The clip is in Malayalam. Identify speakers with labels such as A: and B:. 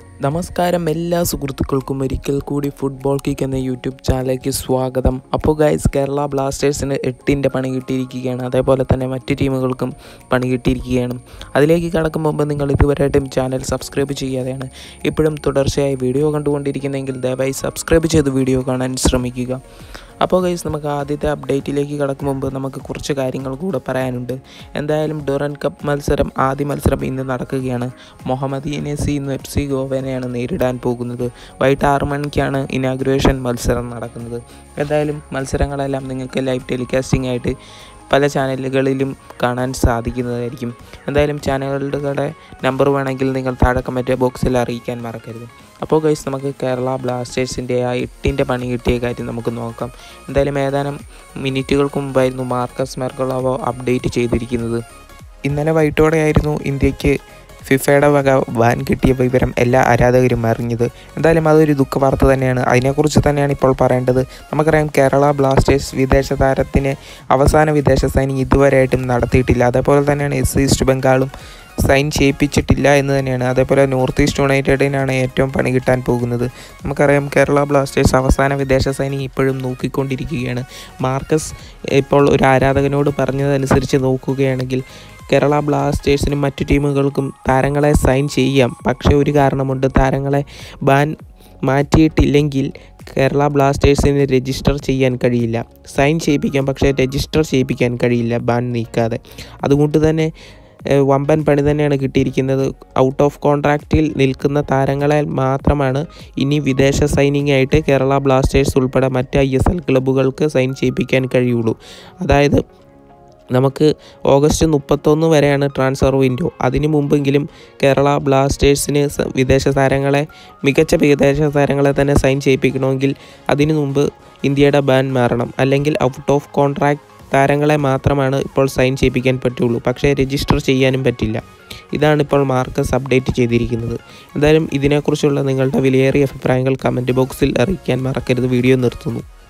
A: നമസ്കാരം എല്ലാ സുഹൃത്തുക്കൾക്കും ഒരിക്കൽ കൂടി ഫുട്ബോൾ കിക്ക് എന്ന യൂട്യൂബ് ചാനലിലേക്ക് സ്വാഗതം അപ്പോൾ ഗൈസ് കേരള ബ്ലാസ്റ്റേഴ്സിന് എട്ടിൻ്റെ പണി കിട്ടിയിരിക്കുകയാണ് അതേപോലെ തന്നെ മറ്റ് ടീമുകൾക്കും പണി കിട്ടിയിരിക്കുകയാണ് അതിലേക്ക് കടക്കും മുമ്പ് നിങ്ങൾ ഇതുവരെയായിട്ടും ചാനൽ സബ്സ്ക്രൈബ് ചെയ്യാതെയാണ് ഇപ്പോഴും തുടർച്ചയായി വീഡിയോ കണ്ടുകൊണ്ടിരിക്കുന്നതെങ്കിൽ ദയവായി സബ്സ്ക്രൈബ് ചെയ്ത് വീഡിയോ കാണാൻ ശ്രമിക്കുക അപ്പോൾ ഗൈസ് നമുക്ക് ആദ്യത്തെ അപ്ഡേറ്റിലേക്ക് കടക്കും മുമ്പ് നമുക്ക് കുറച്ച് കാര്യങ്ങൾ കൂടെ പറയാനുണ്ട് എന്തായാലും ഡൊറൻ കപ്പ് മത്സരം ആദ്യ മത്സരം ഇന്ന് നടക്കുകയാണ് മൊഹമ്മദീനസി ഇന്ന് എഫ് സി ഗോവനെയാണ് നേരിടാൻ പോകുന്നത് വൈകിട്ട് ആറ് മണിക്കാണ് ഇനാഗുറേഷൻ മത്സരം നടക്കുന്നത് എന്തായാലും മത്സരങ്ങളെല്ലാം നിങ്ങൾക്ക് ലൈവ് ടെലികാസ്റ്റിംഗ് ആയിട്ട് പല ചാനലുകളിലും കാണാൻ സാധിക്കുന്നതായിരിക്കും എന്തായാലും ചാനലുകളുടെ നമ്പർ വേണമെങ്കിൽ നിങ്ങൾ താഴെ കമൻറ്റ് ബോക്സിൽ അറിയിക്കാൻ മറക്കരുത് അപ്പോൾ ഗൈസ് നമുക്ക് കേരള ബ്ലാസ്റ്റേഴ്സിൻ്റെ ആ എട്ടിൻ്റെ പണി കിട്ടിയ കാര്യം നമുക്ക് നോക്കാം എന്തായാലും ഏതാനും മിനിറ്റുകൾക്ക് മുമ്പായിരുന്നു മാർക്കസ് മെർക്കോളാവോ അപ്ഡേറ്റ് ചെയ്തിരിക്കുന്നത് ഇന്നലെ വൈകിട്ടോടെയായിരുന്നു ഇന്ത്യക്ക് ഫിഫയുടെ വക ബാൻ കിട്ടിയ വിവരം എല്ലാ ആരാധകരും അറിഞ്ഞത് എന്തായാലും അതൊരു ദുഃഖവാർത്ത തന്നെയാണ് അതിനെക്കുറിച്ച് തന്നെയാണ് ഇപ്പോൾ പറയേണ്ടത് നമുക്കറിയാം കേരള ബ്ലാസ്റ്റേഴ്സ് വിദേശ താരത്തിന് അവസാന വിദേശ സൈനിങ് ഇതുവരെയായിട്ടും നടത്തിയിട്ടില്ല അതേപോലെ തന്നെയാണ് എസ് ഈസ്റ്റ് ബംഗാളും സൈൻ ചെയ്യിപ്പിച്ചിട്ടില്ല എന്ന് തന്നെയാണ് അതേപോലെ നോർത്ത് ഈസ്റ്റ് യുണൈറ്റഡിനാണ് ഏറ്റവും പണി കിട്ടാൻ പോകുന്നത് നമുക്കറിയാം കേരള ബ്ലാസ്റ്റേഴ്സ് അവസാന വിദേശ സൈനിങ് ഇപ്പോഴും നോക്കിക്കൊണ്ടിരിക്കുകയാണ് മാർക്കസ് ഇപ്പോൾ ഒരു ആരാധകനോട് പറഞ്ഞതനുസരിച്ച് നോക്കുകയാണെങ്കിൽ കേരള ബ്ലാസ്റ്റേഴ്സിനും മറ്റു ടീമുകൾക്കും താരങ്ങളെ സൈൻ ചെയ്യാം പക്ഷേ ഒരു കാരണമുണ്ട് താരങ്ങളെ ബാൻ മാറ്റിയിട്ടില്ലെങ്കിൽ കേരള ബ്ലാസ്റ്റേഴ്സിന് രജിസ്റ്റർ ചെയ്യാൻ കഴിയില്ല സൈൻ ചെയ്യിപ്പിക്കാം പക്ഷേ രജിസ്റ്റർ ചെയ്യിപ്പിക്കാൻ കഴിയില്ല ബാൻ നീക്കാതെ അതുകൊണ്ട് തന്നെ വമ്പൻ പണി തന്നെയാണ് കിട്ടിയിരിക്കുന്നത് ഔട്ട് ഓഫ് കോൺട്രാക്റ്റിൽ നിൽക്കുന്ന താരങ്ങളെ മാത്രമാണ് ഇനി വിദേശ സൈനിങ് ആയിട്ട് കേരള ബ്ലാസ്റ്റേഴ്സ് ഉൾപ്പെടെ മറ്റ് ഐ എസ് എൽ ക്ലബ്ബുകൾക്ക് സൈൻ ചെയ്യിപ്പിക്കാൻ കഴിയുള്ളൂ അതായത് നമുക്ക് ഓഗസ്റ്റ് മുപ്പത്തൊന്ന് വരെയാണ് ട്രാൻസ്ഫർ വിൻഡോ അതിനു മുമ്പെങ്കിലും കേരള ബ്ലാസ്റ്റേഴ്സിന് വിദേശ താരങ്ങളെ മികച്ച വിദേശ താരങ്ങളെ തന്നെ സൈൻ ചെയ്യിപ്പിക്കണമെങ്കിൽ അതിനു മുമ്പ് ഇന്ത്യയുടെ ബാൻ മാറണം അല്ലെങ്കിൽ ഔട്ട് ഓഫ് കോൺട്രാക്ട് താരങ്ങളെ മാത്രമാണ് ഇപ്പോൾ സൈൻ ചെയ്യിപ്പിക്കാൻ പറ്റുള്ളൂ പക്ഷേ രജിസ്റ്റർ ചെയ്യാനും പറ്റില്ല ഇതാണ് ഇപ്പോൾ മാർക്കസ് അപ്ഡേറ്റ് ചെയ്തിരിക്കുന്നത് എന്തായാലും ഇതിനെക്കുറിച്ചുള്ള നിങ്ങളുടെ വിലയേറിയ അഭിപ്രായങ്ങൾ കമൻറ്റ് ബോക്സിൽ അറിയിക്കാൻ മറക്കരുത് വീഡിയോ നിർത്തുന്നു